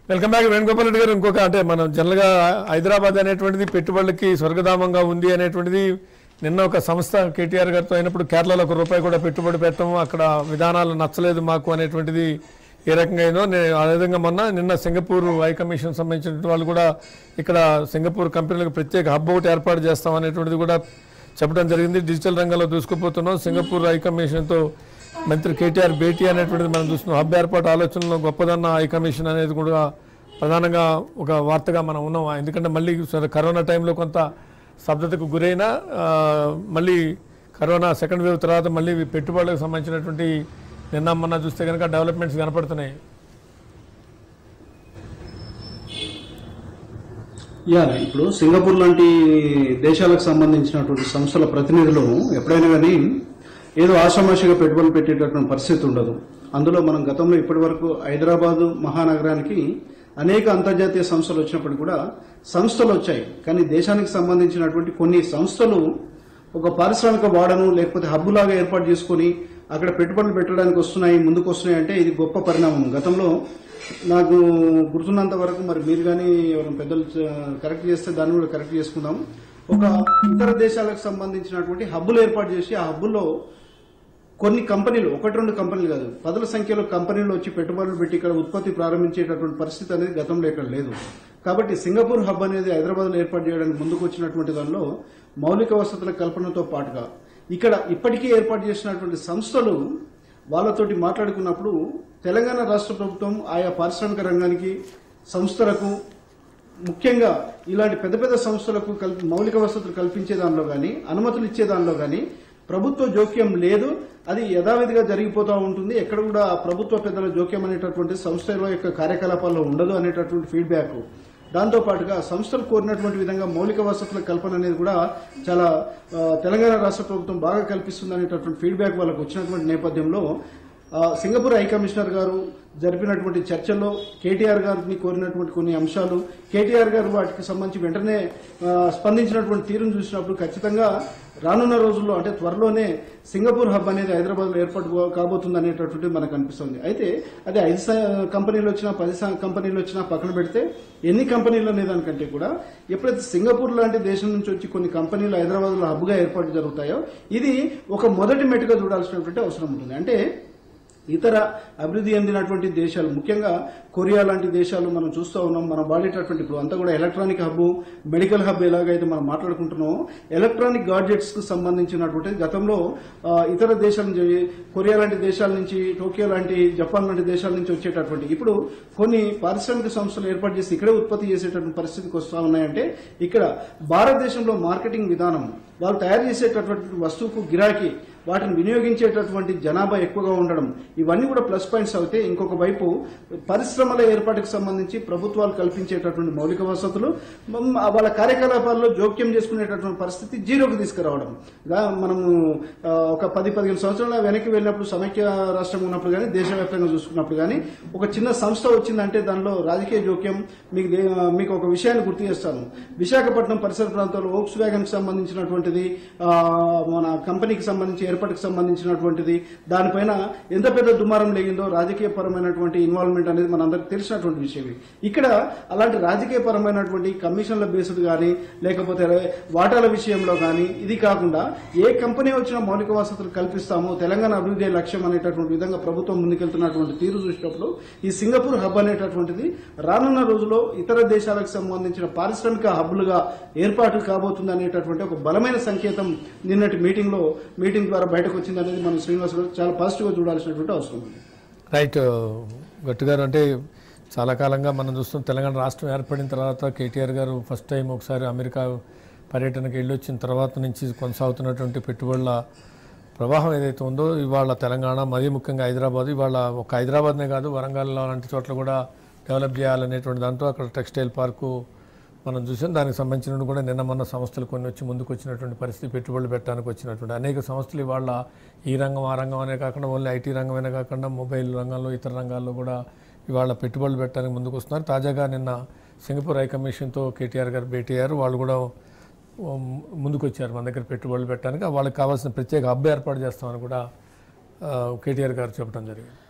Welcome back Venugopal Reddy గారు ఇంకొక అంటే మనం జనరల్గా హైదరాబాద్ అనేటువంటిది పెట్టుబడులకి స్వర్గధామంగా ఉంది అనేటువంటిది నిన్న ఒక సంస్థ కేటీఆర్ గారితో అయినప్పుడు కేరళలో ఒక రూపాయి కూడా పెట్టుబడి పెట్టడం అక్కడ విధానాలు నచ్చలేదు మాకు అనేటువంటిది ఏ రకంగా అయిందో నేను అదేవిధంగా మొన్న నిన్న సింగపూర్ హై కమిషన్ సంబంధించిన వాళ్ళు కూడా ఇక్కడ సింగపూర్ కంపెనీలకు ప్రత్యేక హబ్ ఒకటి ఏర్పాటు చేస్తాం అనేటువంటిది కూడా చెప్పడం జరిగింది డిజిటల్ రంగంలో దూసుకుపోతున్నాం సింగపూర్ హై కమిషన్తో మంత్రి కేటీఆర్ భేటీ అనేటువంటిది మనం చూస్తున్నాం హబ్ ఏర్పాటు ఆలోచనలో గొప్పదన్న హై కమిషన్ అనేది కూడా ప్రధానంగా ఒక వార్తగా మనం ఉన్నాం ఎందుకంటే మళ్ళీ సరే కరోనా టైంలో కొంత స్తబ్దతకు గురైన ఆ, మళ్ళీ కరోనా సెకండ్ వేవ్ తర్వాత మళ్ళీ ఇవి పెట్టుబడులకు సంబంధించినటువంటి నిన్న మొన్న చూస్తే కనుక డెవలప్మెంట్స్ కనపడుతున్నాయి యా ఇప్పుడు సింగపూర్ లాంటి దేశాలకు సంబంధించినటువంటి సంస్థల ప్రతినిధులు ఎప్పుడైనా కానీ ఏదో ఆషామాషిగా పెట్టుబడులు పెట్టేటటువంటి పరిస్థితి ఉండదు అందులో మనం గతంలో ఇప్పటి వరకు హైదరాబాదు మహానగరానికి అనేక అంతర్జాతీయ సంస్థలు వచ్చినప్పుడు కూడా సంస్థలు వచ్చాయి కానీ దేశానికి సంబంధించినటువంటి కొన్ని సంస్థలు ఒక పారిశ్రామిక వాడను లేకపోతే హబ్బు లాగా ఏర్పాటు చేసుకొని అక్కడ పెట్టుబడులు పెట్టడానికి వస్తున్నాయి ముందుకు వస్తున్నాయి అంటే ఇది గొప్ప పరిణామం గతంలో నాకు గుర్తున్నంత వరకు మరి మీరు కానీ ఎవరైనా పెద్దలు చ- కరెక్ట్ చేస్తే దాన్ని కూడా కరెక్ట్ చేసుకుందాం ఒక ఇతర దేశాలకు సంబంధించినటువంటి హబ్బులు ఏర్పాటు చేసి ఆ హబ్బుల్లో కొన్ని కంపెనీలు ఒకటి రెండు కంపెనీలు కాదు పదుల సంఖ్యలో కంపెనీలు వచ్చి పెట్టుబడులు పెట్టి ఇక్కడ ఉత్పత్తి ప్రారంభించేటటువంటి పరిస్థితి అనేది గతంలో ఇక్కడ లేదు కాబట్టి సింగపూర్ హబ్ అనేది హైదరాబాద్ లో ఏర్పాటు చేయడానికి ముందుకు వచ్చినటువంటి దానిలో మౌలిక వసతుల కల్పనతో పాటుగా ఇక్కడ ఇప్పటికీ ఏర్పాటు చేసినటువంటి సంస్థలు వాళ్ళతోటి మాట్లాడుకున్నప్పుడు తెలంగాణ రాష్ట్ర ప్రభుత్వం ఆయా పారిశ్రామిక రంగానికి సంస్థలకు ముఖ్యంగా ఇలాంటి పెద్ద పెద్ద సంస్థలకు కల్పి మౌలిక వసతులు కల్పించే దానిలో కానీ అనుమతులు ఇచ్చే దానిలో కానీ ప్రభుత్వ జోక్యం లేదు అది యథావిధిగా జరిగిపోతూ ఉంటుంది ఎక్కడ కూడా ఆ ప్రభుత్వ పెద్దల జోక్యం అనేటటువంటి సంస్థల యొక్క కార్యకలాపాల్లో ఉండదు అనేటటువంటి ఫీడ్బ్యాక్ దాంతో పాటుగా సంస్థలు కోరినటువంటి విధంగా మౌలిక వసతుల కల్పన అనేది కూడా చాలా ఆ, తెలంగాణ రాష్ట్ర ప్రభుత్వం బాగా కల్పిస్తుంది అనేటటువంటి ఫీడ్బ్యాక్ వాళ్ళకు వచ్చినటువంటి నేపథ్యంలో ఆ, సింగపూర్ హై కమిషనర్ గారు జరిపినటువంటి చర్చల్లో కేటీఆర్ గారిని కోరినటువంటి కొన్ని అంశాలు కేటీఆర్ గారు వాటికి సంబంధించి వెంటనే ఆ, స్పందించినటువంటి తీరును చూసినప్పుడు ఖచ్చితంగా రానున్న రోజుల్లో అంటే త్వరలోనే సింగపూర్ హబ్ అనేది హైదరాబాద్ లో ఏర్పాటు కో- కాబోతుంది అనేటటువంటి మనకు అనిపిస్తుంది అయితే అది ఐదు స- కంపెనీలు వచ్చినా పది స- కంపెనీలు వచ్చినా పక్కన పెడితే ఎన్ని కంపెనీలు అనే దానికంటే కూడా ఎప్పుడైతే సింగపూర్ లాంటి దేశం నుంచి వచ్చి కొన్ని కంపెనీలు హైదరాబాద్ లో హబ్గా ఏర్పాటు జరుగుతాయో ఇది ఒక మొదటి మెట్టుగా చూడాల్సినటువంటి అవసరం ఉంటుంది అంటే ఇతర అభివృద్ధి చెందినటువంటి దేశాలు ముఖ్యంగా కొరియా లాంటి దేశాలు మనం చూస్తూ ఉన్నాం మనం వాడేటటువంటి ఇప్పుడు అంతా కూడా ఎలక్ట్రానిక్ హబ్ మెడికల్ హబ్ ఎలాగైతే మనం మాట్లాడుకుంటున్నామో ఎలక్ట్రానిక్ గాడ్జెట్స్ కు సంబంధించినటువంటి గతంలో ఆ, ఇతర దేశాల నుంచి కొరియా లాంటి దేశాల నుంచి టోకియో లాంటి జపాన్ లాంటి దేశాల నుంచి వచ్చేటటువంటి ఇప్పుడు కొన్ని పారిశ్రామిక సంస్థలు ఏర్పాటు చేసి ఇక్కడే ఉత్పత్తి చేసేటటువంటి పరిస్థితికి వస్తూ ఉన్నాయంటే ఇక్కడ భారతదేశంలో మార్కెటింగ్ విధానం వాళ్ళు తయారు చేసేటటువంటి వస్తువుకు గిరాకీ వాటిని వినియోగించేటటువంటి జనాభా ఎక్కువగా ఉండడం ఇవన్నీ కూడా ప్లస్ పాయింట్స్ అయితే ఇంకొక వైపు పరిశ్రమల ఏర్పాటుకు సంబంధించి ప్రభుత్వాలు కల్పించేటటువంటి మౌలిక వసతులు మ్, వాళ్ళ కార్యకలాపాల్లో జోక్యం చేసుకునేటటువంటి పరిస్థితి జీరోకి తీసుకురావడం గా- మనము ఆ, ఒక పది పదిహేను సంవత్సరాల వెనక్కి వెళ్ళినప్పుడు సమైక్య రాష్ట్రం ఉన్నప్పుడు కానీ దేశవ్యాప్తంగా చూసుకున్నప్పుడు కానీ ఒక చిన్న సంస్థ వచ్చిందంటే దానిలో రాజకీయ జోక్యం మీకు దే- మీకు ఒక విషయాన్ని గుర్తు చేస్తాను విశాఖపట్నం పరిసర ప్రాంతాల్లో ఓక్స్ వ్యాగన్ సంబంధించినటువంటిది ఆ, మన కంపెనీకి సంబంధించి ఏర్పాటుకు సంబంధించినటువంటిది దానిపైన ఎంత పెద్ద దుమారం లేగిందో రాజకీయ పరమైనటువంటి ఇన్వాల్వ్మెంట్ అనేది మనందరికి తెలిసినటువంటి విషయమే ఇక్కడ అలాంటి రాజకీయ పరమైనటువంటి కమిషన్ల బేస్డ్ కానీ లేకపోతే వాటాల విషయంలో కానీ ఇది కాకుండా ఏ కంపెనీ వచ్చినా మౌలిక వసతులు కల్పిస్తామో తెలంగాణ అభివృద్ధి లక్ష్యం అనేటటువంటి విధంగా ప్రభుత్వం ముందుకెళ్తున్నటువంటి తీరు చూసినప్పుడు ఈ సింగపూర్ హబ్ అనేటటువంటిది రానున్న రోజుల్లో ఇతర దేశాలకు సంబంధించిన పారిశ్రామిక హబ్బులుగా ఏర్పాటు కాబోతుంది అనేటటువంటి ఒక బలమైన సంకేతం నిన్నటి మీటింగ్ లో మీటింగ్ ద్వారా బయటకు వచ్చింది అనేది మనం శ్రీనివాస్ గారు చాలా పాజిటివ్ గా చూడాల్సినటువంటి అవసరం ఉంది రైట్ గట్టు గారు అంటే చాలా కాలంగా మనం చూస్తాం తెలంగాణ రాష్ట్రం ఏర్పడిన తర్వాత కేటీఆర్ గారు ఫస్ట్ టైం ఒకసారి అమెరికా పర్యటనకి వెళ్ళి వచ్చిన తర్వాత నుంచి కొనసాగుతున్నటువంటి పెట్టుబడుల ప్రవాహం ఏదైతే ఉందో ఇవాళ తెలంగాణ మరీ ముఖ్యంగా హైదరాబాద్ ఇవాళ ఒక హైదరాబాద్నే కాదు వరంగల్ లాంటి చోట్ల కూడా డెవలప్ చేయాలనేటువంటి దాంతో అక్కడ టెక్స్టైల్ పార్కు మనం చూసాం దానికి సంబంధించిన కూడా నిన్న మొన్న సంస్థలు కొన్ని వచ్చి ముందుకు వచ్చినటువంటి పరిస్థితి పెట్టుబడులు పెట్టడానికి వచ్చినటువంటి అనేక సంస్థలు ఇవాళ ఈ రంగం ఆ రంగం అనే కాకుండా ఓన్లీ ఐటీ రంగమే కాకుండా మొబైల్ రంగంలో ఇతర రంగాల్లో కూడా ఇవాళ పెట్టుబడులు పెట్టడానికి ముందుకు వస్తున్నారు తాజాగా నిన్న సింగపూర్ హై కమిషన్తో కేటీఆర్ గారు భేటీ అయ్యారు వాళ్ళు కూడా ఉమ్, ముందుకు వచ్చారు మన దగ్గర పెట్టుబడులు పెట్టడానికి వాళ్ళకి కావాల్సిన ప్రత్యేక హబ్ ఏర్పాటు చేస్తామని కూడా ఆ, కేటీఆర్ గారు చెప్పడం జరిగింది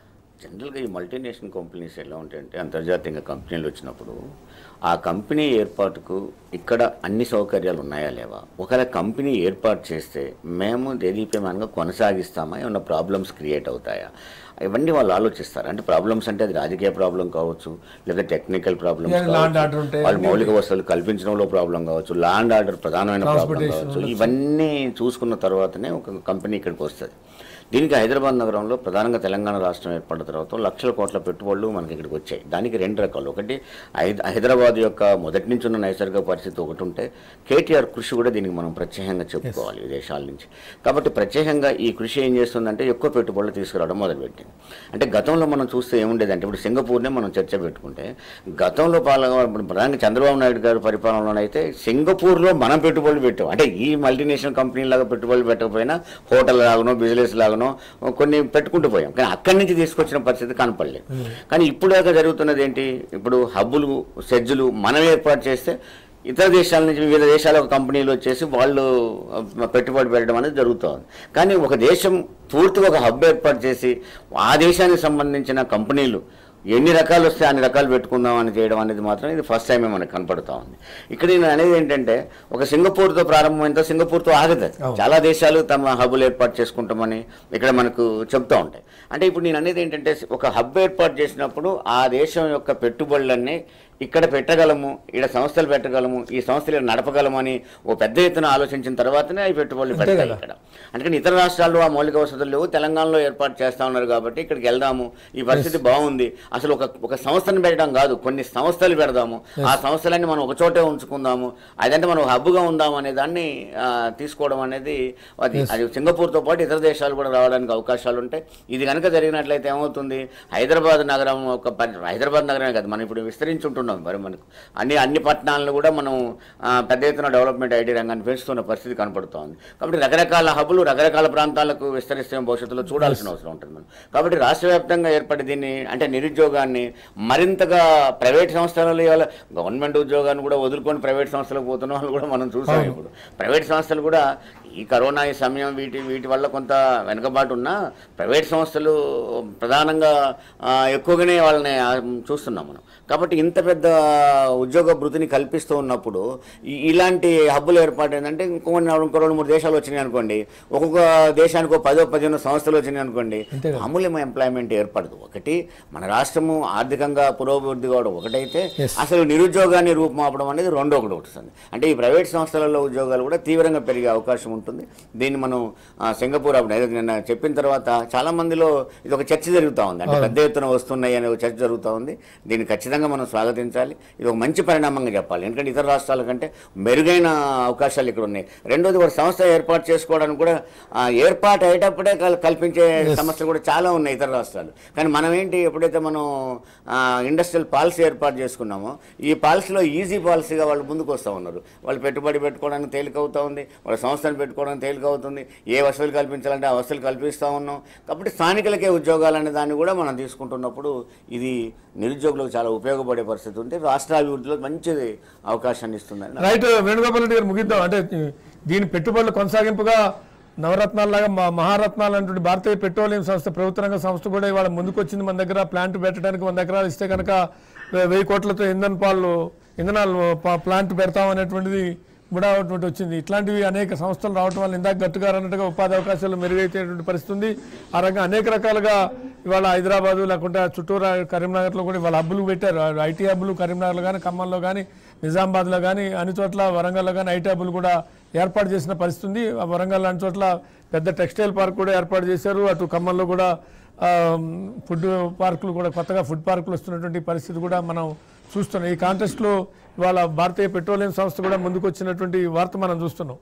జనరల్గా ఈ మల్టీనేషనల్ కంపెనీస్ ఎలా ఉంటాయంటే అంతర్జాతీయంగా కంపెనీలు వచ్చినప్పుడు ఆ కంపెనీ ఏర్పాటుకు ఇక్కడ అన్ని సౌకర్యాలు ఉన్నాయా లేవా ఒకవేళ కంపెనీ ఏర్పాటు చేస్తే మేము దేదీప్యమానంగా కొనసాగిస్తామా ఏమన్నా ప్రాబ్లమ్స్ క్రియేట్ అవుతాయా ఇవన్నీ వాళ్ళు ఆలోచిస్తారు అంటే ప్రాబ్లమ్స్ అంటే అది రాజకీయ ప్రాబ్లం కావచ్చు లేదా technical problems Yeah, land order ఉంటే వాళ్ళు మౌలిక వసతులు కల్పించడంలో ప్రాబ్లం కావచ్చు ల్యాండ్ ఆర్డర్ ప్రధానమైన ప్రాబ్లం Transportation కావచ్చు ఇవన్నీ చూసుకున్న తర్వాతనే ఒక కంపెనీ ఇక్కడికి వస్తుంది దీనికి హైదరాబాద్ నగరంలో ప్రధానంగా తెలంగాణ రాష్ట్రం ఏర్పడిన తర్వాత లక్షల కోట్ల పెట్టుబడులు మనకి ఇక్కడికి వచ్చాయి దానికి రెండు రకాలు ఒకటి హైద- హైదరాబాద్ యొక్క మొదటి నుంచి ఉన్న నైసర్గిక పరిస్థితి ఒకటి ఉంటే కేటీఆర్ కృషి కూడా దీనికి మనం ప్రత్యేకంగా చెప్పుకోవాలి విదేశాల నుంచి కాబట్టి ప్రత్యేకంగా ఈ కృషి ఏం చేస్తుందంటే ఎక్కువ పెట్టుబడులు తీసుకురావడం మొదలుపెట్టింది అంటే గతంలో మనం చూస్తే ఏముండేదంటే ఇప్పుడు సింగపూర్నే మనం చర్చ పెట్టుకుంటే గతంలో పాలన ఇప్పుడు ప్రధానంగా చంద్రబాబు నాయుడు గారి పరిపాలనలోనైతే సింగపూర్లో మనం పెట్టుబడులు పెట్టాం అంటే ఈ మల్టీనేషనల్ కంపెనీ లాగా పెట్టుబడులు పెట్టకపోయినా హోటల్ లాగానో బిజినెస్ లాగానో కొన్ని పెట్టుకుంటూ పోయాం కానీ అక్కడి నుంచి తీసుకొచ్చిన పరిస్థితి కనపడలేదు కానీ ఇప్పుడు దాకా జరుగుతున్నది ఏంటి ఇప్పుడు హబ్బులు సెజ్జులు మనం ఏర్పాటు చేస్తే ఇతర దేశాల నుంచి వివిధ దేశాల కంపెనీలు వచ్చేసి వాళ్ళు ఆ, పెట్టుబడి పెట్టడం అనేది జరుగుతోంది కానీ ఒక దేశం పూర్తిగా ఒక హబ్ ఏర్పాటు చేసి ఆ దేశానికి సంబంధించిన కంపెనీలు ఎన్ని రకాలు వస్తే అన్ని రకాలు పెట్టుకుందాం అని చేయడం అనేది మాత్రం ఇది ఫస్ట్ టైమే మనకు కనపడుతూ ఉంది ఇక్కడ నేను అనేది ఏంటంటే ఒక సింగపూర్తో ప్రారంభమైందో సింగపూర్తో ఆగదు అది. చాలా దేశాలు తమ హబ్బులు ఏర్పాటు చేసుకుంటామని ఇక్కడ మనకు చెప్తూ ఉంటాయి అంటే ఇప్పుడు నేను అనేది ఏంటంటే ఒక హబ్ ఏర్పాటు చేసినప్పుడు ఆ దేశం యొక్క పెట్టుబడులన్నీ ఇక్కడ పెట్టగలము ఇక్కడ సంస్థలు పెట్టగలము ఈ సంస్థలు ఇక్కడ నడపగలము అని ఓ పెద్ద ఎత్తున ఆలోచించిన తర్వాతనే అవి పెట్టుబడులు పెడతాయి ఇక్కడ అందుకని ఇతర రాష్ట్రాల్లో ఆ మౌలిక వసతులు లేవు తెలంగాణలో ఏర్పాటు చేస్తా ఉన్నారు కాబట్టి ఇక్కడికి వెళ్దాము ఈ పరిస్థితి బాగుంది అసలు ఒక ఒక సంస్థను పెట్టడం కాదు కొన్ని సంస్థలు పెడదాము ఆ సంస్థలన్నీ మనం ఒక చోటే ఉంచుకుందాము అదంటే మనం హబ్బుగా ఉందాము అనే దాన్ని ఆ, తీసుకోవడం అనేది అది అది సింగపూర్తో పాటు ఇతర దేశాలు కూడా రావడానికి అవకాశాలు ఉంటాయి ఇది కనుక జరిగినట్లయితే ఏమవుతుంది హైదరాబాద్ నగరం ఒక ప- హైదరాబాద్ నగరమే కాదు మనం ఇప్పుడు విస్తరించుంటున్నాం మరి మనకు అన్ని అన్ని పట్టణాలను కూడా మనం ఆ, పెద్ద ఎత్తున డెవలప్మెంట్ ఐటీ రంగాన్ని పెంచుతున్న పరిస్థితి కనపడుతోంది కాబట్టి రకరకాల హబ్బులు రకరకాల ప్రాంతాలకు విస్తరిస్తే భవిష్యత్తులో చూడాల్సిన అవసరం ఉంటుంది మనం కాబట్టి రాష్ట్ర వ్యాప్తంగా ఏర్పడి దీన్ని అంటే నిరుద్యోగాన్ని మరింతగా ప్రైవేట్ సంస్థలలో ఇవాళ గవర్నమెంట్ ఉద్యోగాన్ని కూడా వదులుకొని ప్రైవేట్ సంస్థలకు పోతున్న వాళ్ళు కూడా మనం చూసాం ఇప్పుడు ప్రైవేట్ సంస్థలు కూడా ఈ కరోనా ఈ సమయం వీటి వీటి వల్ల కొంత వెనుకబాటు ఉన్నా ప్రైవేట్ సంస్థలు ప్రధానంగా ఆ, ఎక్కువగానే వాళ్ళని ఆ, చూస్తున్నాం మనం కాబట్టి ఇంత పెద్ద ఉద్యోగ భృతిని కల్పిస్తూ ఉన్నప్పుడు ఈ- ఇలాంటి హబ్బులు ఏర్పాటు ఏంటంటే ఇంకో ఇంకో రెండు మూడు దేశాలు వచ్చినాయి అనుకోండి ఒక్కొక్క దేశానికి ఒక పదో పదిహేను సంస్థలు వచ్చినాయి అనుకోండి మామూలు ఎంప్లాయ్మెంట్ ఏర్పడదు ఒకటి మన రాష్ట్రము ఆర్థికంగా పురోభివృద్ధి కావడం ఒకటైతే అసలు నిరుద్యోగాన్ని రూపుమాపడం అనేది రెండో ఒకటి వస్తుంది అంటే ఈ ప్రైవేట్ సంస్థలలో ఉద్యోగాలు కూడా తీవ్రంగా పెరిగే అవకాశం ఉంటుంది దీన్ని మనం ఆ, సింగపూర్ అప్పుడు ఏదో నిన్న చెప్పిన తర్వాత చాలా మందిలో ఇది ఒక చర్చ జరుగుతూ ఉంది అంటే పెద్ద ఎత్తున వస్తున్నాయి అనే ఒక చర్చ జరుగుతూ ఉంది దీన్ని ఖచ్చితంగా మనం స్వాగతించాలి ఇది ఒక మంచి పరిణామంగా చెప్పాలి ఎందుకంటే ఇతర రాష్ట్రాల కంటే మెరుగైన అవకాశాలు ఇక్కడ ఉన్నాయి రెండోది ఒక సంస్థ ఏర్పాటు చేసుకోవడానికి కూడా ఆ, ఏర్పాటు అయ్యేటప్పుడే కల్- కల్పించే సమస్యలు కూడా చాలా ఉన్నాయి ఇతర రాష్ట్రాలు కానీ మనం ఏంటి ఎప్పుడైతే మనం ఇండస్ట్రియల్ పాలసీ ఏర్పాటు చేసుకున్నామో ఈ పాలసీలో ఈజీ పాలసీగా వాళ్ళు ముందుకు వస్తూ ఉన్నారు వాళ్ళు పెట్టుబడి పెట్టుకోవడానికి తేలిక అవుతా ఉంది వాళ్ళ సంస్థను పెట్టుకోవడానికి తేలిక అవుతుంది ఏ వసతులు కల్పించాలంటే ఆ వసతులు కల్పిస్తూ ఉన్నాం కాబట్టి స్థానికులకే ఉద్యోగాలు అనే దాన్ని కూడా మనం తీసుకుంటున్నప్పుడు ఇది నిరుద్యోగులకు చాలా ఉపయోగపడే పరిస్థితి ఉంది రాష్ట్ర అభివృద్ధిలో మంచి అవకాశాన్ని ఇస్తుందని నా రైట్ వేణుగోపాల్ రెడ్డి గారు ముగిద్దాం అంటే దీని పెట్టుబడుల కొనసాగింపుగా నవరత్నాలలాగా మా మహారత్నాలు అంటే భారతీయ పెట్రోలియం సంస్థ ప్రభుత్వ రంగ సంస్థ కూడా ఇవాళ ముందుకు వచ్చింది మన దగ్గర ప్లాంట్ పెట్టడానికి వంద ఎకరాలు ఇస్తే కనుక వె- వెయ్యి కోట్లతో ఇంధన పాలు ఇంధనాలు ప- ప్లాంట్ పెడతాం అనేటువంటిది కూడా అటువంటి వచ్చింది ఇట్లాంటివి అనేక సంస్థలు రావటం వల్ల ఇందాక గట్టుగా అన్నట్టుగా ఉపాధి అవకాశాలు మెరుగైతేటువంటి పరిస్థితి ఉంది ఆ రకంగా అనేక రకాలుగా ఇవాళ హైదరాబాదు లేకుంటే చుట్టూరా కరీంనగర్లో కూడా ఇవాళ హబ్బులు పెట్టారు ఐటీ హబ్బులు కరీంనగర్లో కానీ ఖమ్మంలో కానీ నిజామాబాద్లో కానీ అన్ని చోట్ల వరంగల్లో కానీ ఐటీ హబ్బులు కూడా ఏర్పాటు చేసిన పరిస్థితి ఉంది ఆ వరంగల్ అన్ని చోట్ల పెద్ద టెక్స్టైల్ పార్క్ కూడా ఏర్పాటు చేశారు అటు ఖమ్మంలో కూడా ఆ, ఫుడ్ పార్కులు కూడా కొత్తగా ఫుడ్ పార్కులు వస్తున్నటువంటి పరిస్థితి కూడా మనం చూస్తున్నాం ఈ కాంటెస్ట్లో ఇవాళ భారతీయ పెట్రోలియం సంస్థ కూడా ముందుకు వచ్చినటువంటి వార్త మనం చూస్తున్నాం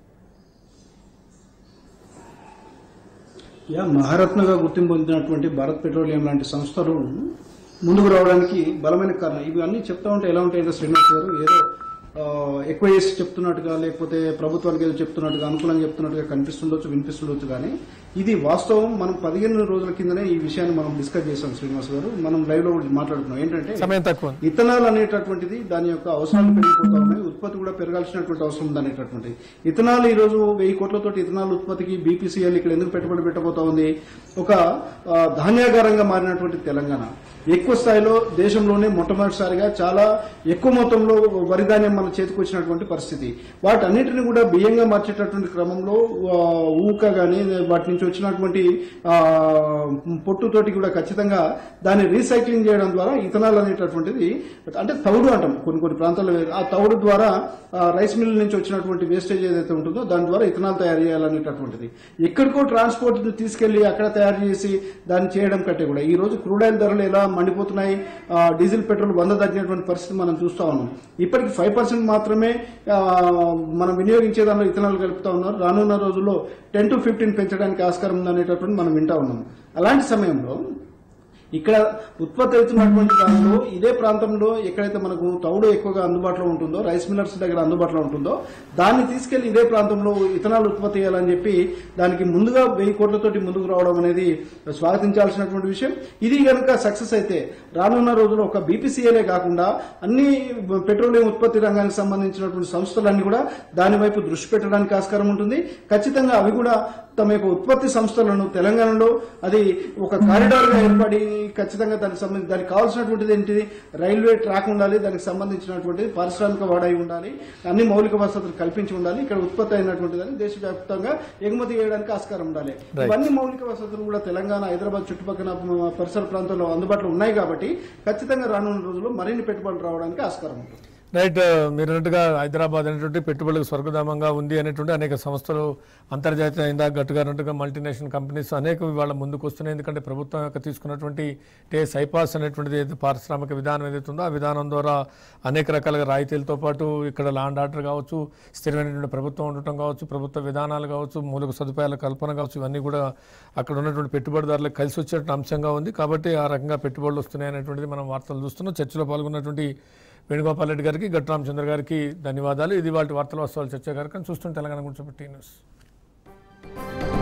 యా మహారత్నగా గుర్తింపు పొందినటువంటి భారత్ పెట్రోలియం లాంటి సంస్థలు ముందుకు రావడానికి బలమైన కారణం ఇవి అన్ని చెప్తా ఉంటే ఎలా ఉంటాయంటే శ్రీనివాస్ గారు ఏదో ఆ, ఎక్కువ చేసి చెప్తున్నట్టుగా లేకపోతే ప్రభుత్వానికి ఏదో చెప్తున్నట్టుగా అనుకూలంగా చెప్తున్నట్టుగా కనిపిస్తుండొచ్చు వినిపిస్తుండొచ్చు కానీ ఇది వాస్తవం మనం పదిహేను రోజుల కిందనే ఈ విషయాన్ని మనం డిస్కస్ చేసాం శ్రీనివాస్ గారు మనం లైవ్ లో కూడా మాట్లాడుతున్నాం ఏంటంటే సమయం తక్కువ ఉంది. ఇథనాల్ అనేటటువంటిది దాని యొక్క అవసరాలు పెరిగిపోతా ఉన్నాయి ఉత్పత్తి కూడా పెరగాల్సినటువంటి అవసరం ఉంది అనేటటువంటి ఇథనాల్ ఈ రోజు వెయ్యి కోట్లతోటి ఇథనాల్ ఉత్పత్తికి బీపీసీఎల్ ఇక్కడ ఎందుకు పెట్టుబడి పెట్టబోతా ఉంది ఒక ఆ, ధాన్యాగారంగా మారినటువంటి తెలంగాణ ఎక్కువ స్థాయిలో దేశంలోనే మొట్టమొదటిసారిగా చాలా ఎక్కువ మొత్తంలో వరి ధాన్యం మన చేతికి వచ్చినటువంటి పరిస్థితి వాటన్నిటిని కూడా బియ్యంగా మార్చేటటువంటి క్రమంలో ఆ, ఊక గాని వాటి నుంచి వచ్చినటువంటి ఆ, పొట్టుతోటి కూడా ఖచ్చితంగా దాన్ని రీసైక్లింగ్ చేయడం ద్వారా ఇథనాల్ అనేటటువంటిది అంటే తౌడు అంటాం కొన్ని కొన్ని ప్రాంతాల్లో వేరు. ఆ తౌడు ద్వారా ఆ, రైస్ మిల్ నుంచి వచ్చినటువంటి వేస్టేజ్ ఏదైతే ఉంటుందో దాని ద్వారా ఇథనాల్ తయారు చేయాలనేటటువంటిది ఎక్కడికో ట్రాన్స్పోర్ట్ తీసుకెళ్లి అక్కడ తయారు చేసి దాన్ని చేయడం కంటే కూడా ఈ రోజు క్రూడ్ ఆయిల్ ధరలు ఎలా మండిపోతున్నాయి ఆ, డీజిల్ పెట్రోల్ వంద తగ్గినటువంటి పరిస్థితి మనం చూస్తా ఉన్నాం ఇప్పటికి ఫైవ్ పర్సెంట్ మాత్రమే ఆ, మనం వినియోగించే దానిలో ఇథనాల్ కలుపుతా ఉన్నారు రానున్న రోజుల్లో టెన్ టు ఫిఫ్టీన్ పెంచడానికి ఆస్కారం ఉందనేటటువంటి మనం వింటా ఉన్నాం అలాంటి సమయంలో ఇక్కడ ఉత్పత్తి అవుతున్నటువంటి దానిలో ఇదే ప్రాంతంలో ఎక్కడైతే మనకు తౌడు ఎక్కువగా అందుబాటులో ఉంటుందో రైస్ మిల్లర్స్ దగ్గర అందుబాటులో ఉంటుందో దాన్ని తీసుకెళ్లి ఇదే ప్రాంతంలో ఇథనాల్ ఉత్పత్తి చేయాలని చెప్పి దానికి ముందుగా వెయ్యి కోట్లతోటి ముందుకు రావడం అనేది స్వాగతించాల్సినటువంటి విషయం ఇది కనుక సక్సెస్ అయితే రానున్న రోజుల్లో ఒక బీపీసీఎలే కాకుండా అన్ని పెట్రోలియం ఉత్పత్తి రంగానికి సంబంధించినటువంటి సంస్థలన్నీ కూడా దాని వైపు దృష్టి పెట్టడానికి ఆస్కారం ఉంటుంది ఖచ్చితంగా అవి కూడా తమ యొక్క ఉత్పత్తి సంస్థలను తెలంగాణలో అది ఒక కారిడార్ గా ఏర్పడి ఖచ్చితంగా దానికి సంబంధించి దానికి కావాల్సినటువంటిది ఏంటిది రైల్వే ట్రాక్ ఉండాలి దానికి సంబంధించినటువంటిది పారిశ్రామిక వాడాయి ఉండాలి అన్ని మౌలిక వసతులు కల్పించి ఉండాలి ఇక్కడ ఉత్పత్తి అయినటువంటి దాన్ని దేశవ్యాప్తంగా ఎగుమతి చేయడానికి ఆస్కారం ఉండాలి ఇవన్నీ మౌలిక వసతులు కూడా తెలంగాణ హైదరాబాద్ చుట్టుపక్కల పరిసర ప్రాంతాల్లో అందుబాటులో ఉన్నాయి కాబట్టి ఖచ్చితంగా రానున్న రోజుల్లో మరిన్ని పెట్టుబడులు రావడానికి ఆస్కారం ఉంటుంది రైట్ మీరు అన్నట్టుగా హైదరాబాద్ అనేటువంటి పెట్టుబడులకు స్వర్గధామంగా ఉంది అనేటువంటి అనేక సంస్థలు అంతర్జాతీయ ఇందాక గట్టుగా అన్నట్టుగా మల్టీనేషనల్ కంపెనీస్ అనేక ఇవాళ ముందుకు వస్తున్నాయి ఎందుకంటే ప్రభుత్వం యొక్క తీసుకున్నటువంటి టే సైపాస్ అనేటువంటిది ఏదైతే పారిశ్రామిక విధానం ఏదైతే ఉందో ఆ విధానం ద్వారా అనేక రకాలుగా రాయితీలతో పాటు ఇక్కడ లాండ్ ఆర్డర్ కావచ్చు స్థిరమైనటువంటి ప్రభుత్వం ఉండటం కావచ్చు ప్రభుత్వ విధానాలు కావచ్చు మూలిక సదుపాయాల కల్పన కావచ్చు ఇవన్నీ కూడా అక్కడ ఉన్నటువంటి పెట్టుబడిదారులకు కలిసి వచ్చేటువంటి అంశంగా ఉంది కాబట్టి ఆ రకంగా పెట్టుబడులు వస్తున్నాయి అనేటువంటిది మనం వార్తలు చూస్తున్నాం చర్చలో పాల్గొన్నటువంటి వేణుగోపాల్ రెడ్డి గారికి గట్టు రామచంద్ర గారికి ధన్యవాదాలు ఇది వాటి వార్తల వస్తువులు చర్చ కార్యక్రమం చూస్తున్న తెలంగాణ గురించి టీ న్యూస్